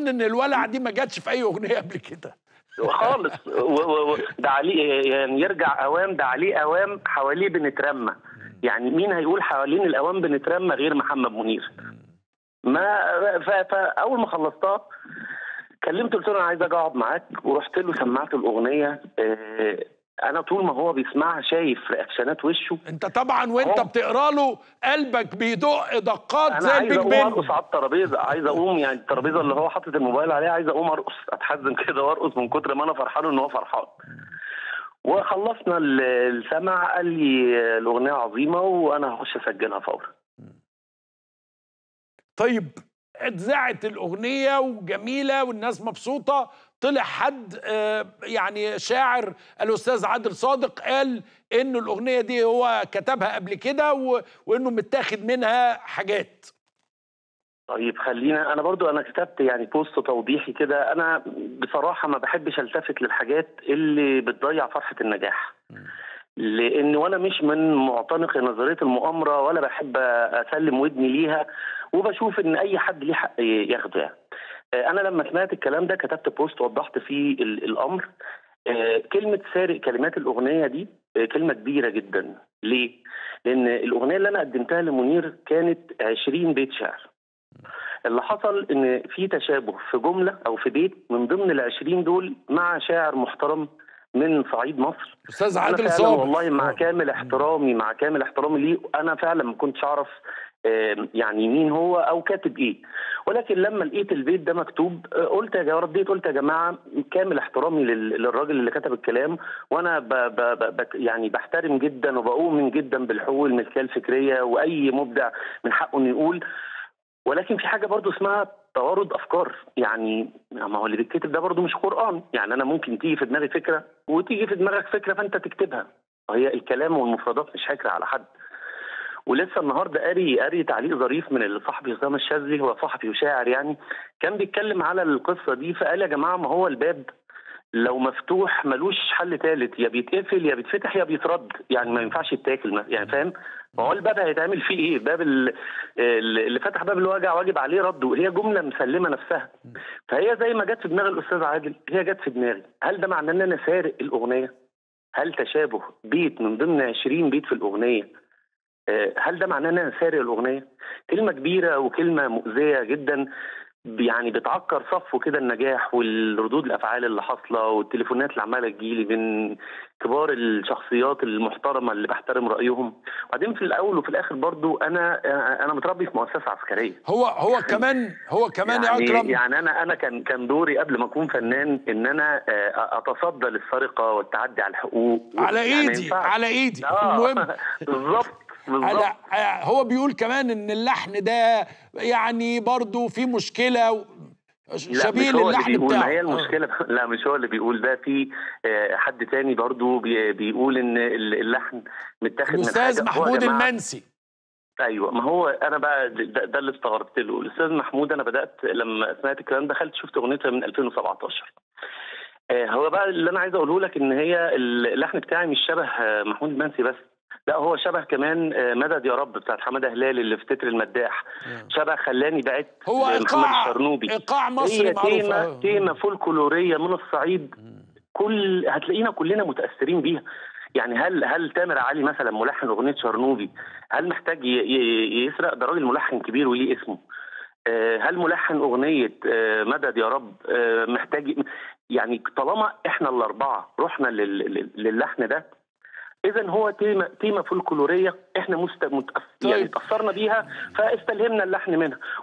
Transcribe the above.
ان الولع دي ما جاتش في اي اغنيه قبل كده خالص و- و- و- ده عليه يعني يرجع اوام ده عليه اوام حواليه بنترمى يعني مين هيقول حوالين الاوام بنترمى غير محمد منير ما ف- فاول ما خلصتها كلمته قلت له انا عايز اجي اقعد معاك ورحت له سمعت الاغنيه آه، انا طول ما هو بيسمعها شايف رياكشنات وشه انت طبعا وانت أهو. بتقرا له قلبك بيدق دقات انا زي عايز البيج اقوم بن ارقص على الترابيزه عايز اقوم يعني الترابيزه اللي هو حاطط الموبايل عليها عايز اقوم ارقص اتحزن كده وارقص من كتر ما انا فرحان ان هو فرحان وخلصنا ال- السمع قال لي الاغنيه عظيمه وانا هخش اسجلها فورا طيب اتذاعت الاغنيه وجميله والناس مبسوطه طلع حد آه، يعني شاعر الاستاذ عادل صادق قال ان الاغنيه دي هو كتبها قبل كده و- وانه متاخد منها حاجات طيب خلينا انا برضو انا كتبت يعني بوست توضيحي كده انا بصراحه ما بحبش التفت للحاجات اللي بتضيع فرحه النجاح لان وانا مش من معتنق نظريه المؤامره ولا بحب اسلم ودني ليها وبشوف ان اي حد ليه حق ياخده يعني آه، انا لما سمعت الكلام ده كتبت بوست وضحت فيه ال- الامر آه، كلمه سارق كلمات الاغنيه دي آه، كلمه كبيره جدا ليه لان الاغنيه اللي انا قدمتها لمنير كانت 20 بيت شعر اللي حصل ان في تشابه في جمله او في بيت من ضمن ال 20 دول مع شاعر محترم من صعيد مصر استاذ انا عادل فعلا صابر والله مع آه. كامل احترامي مع كامل احترامي ليه انا فعلا ما كنتش اعرف آم، يعني مين هو او كاتب ايه ولكن لما لقيت البيت ده مكتوب آه، قلت يا جماعه رديت قلت يا جماعه كامل احترامي لل- للراجل اللي كتب الكلام وانا ب ب ب ب يعني بحترم جدا وبؤمن جدا بالحقوق الملكيه الفكريه واي مبدع من حقه انه يقول ولكن في حاجه برضو اسمها توارد افكار يعني ما هو اللي بيتكتب ده برضو مش قران يعني انا ممكن تيجي في دماغي فكره وتيجي في دماغك فكره فانت تكتبها هي الكلام والمفردات مش حكر على حد ولسه النهارده قاري قاري تعليق ظريف من الصحفي اسامه الشاذلي هو صحفي وشاعر يعني كان بيتكلم على القصه دي فقال يا جماعه ما هو الباب لو مفتوح ملوش حل ثالث يا بيتقفل يا بيتفتح يا بيترد يعني ما ينفعش يتاكل ما- يعني فاهم ما هو الباب هيتعمل فيه ايه باب ال- ال- اللي فتح باب الوجع واجب عليه رده وهي جمله مسلمه نفسها فهي زي ما جت في دماغ الاستاذ عادل هي جت في دماغي هل ده معناه ان انا سارق الاغنيه هل تشابه بيت من ضمن 20 بيت في الاغنيه آه، هل ده معناه ان انا سارق الاغنيه كلمه كبيره وكلمه مؤذيه جدا يعني بتعكر صفو كده النجاح والردود الافعال اللي حاصله والتليفونات اللي عماله تجيلي من كبار الشخصيات المحترمه اللي بحترم رايهم وبعدين في الاول وفي الاخر برضو انا انا متربي في مؤسسه عسكريه هو هو كمان هو كمان يا يعني اكرم يعني انا انا كان كان دوري قبل ما اكون فنان ان انا آه، اتصدى للسرقه والتعدي على الحقوق على يعني ما ايدي ينفعش. على ايدي آه، المهم بالظبط بالظبط على آه، هو بيقول كمان ان اللحن ده يعني برضو في مشكله و- لا شبيه مش هو اللي للحن بيقول بتاعه ما هي آه. المشكله لا مش هو اللي بيقول ده في آه، حد تاني برضو بي- بيقول ان اللحن متاخد من الاستاذ حاجة. هو يا محمود جماعة- المنسي ايوه ما هو انا بقى ده, ده اللي استغربت له الاستاذ محمود انا بدات لما سمعت الكلام دخلت شفت اغنيتها من 2017 آه، هو بقى اللي انا عايز اقوله لك ان هي اللحن بتاعي مش شبه آه، محمود المنسي بس لا هو شبه كمان آه، مدد يا رب بتاعت حماده هلال اللي في تتر المداح شبه خلاني بعت هو لمحمد ايقاع الشرنوبي ايقاع مصري هي معروف تيمة آه. تيمة فولكلورية من الصعيد كل هتلاقينا كلنا متأثرين بيها يعني هل هل تامر علي مثلا ملحن اغنيه شرنوبي هل محتاج ي- ي- يسرق ده راجل ملحن كبير وليه اسمه آه، هل ملحن اغنيه آه، مدد يا رب آه، محتاج ي- يعني طالما احنا الاربعه رحنا لل- لل- للحن ده اذا هو تيمه تيمه فولكلوريه احنا مست... متأث... يعني طيب. اتاثرنا بيها فاستلهمنا اللحن منها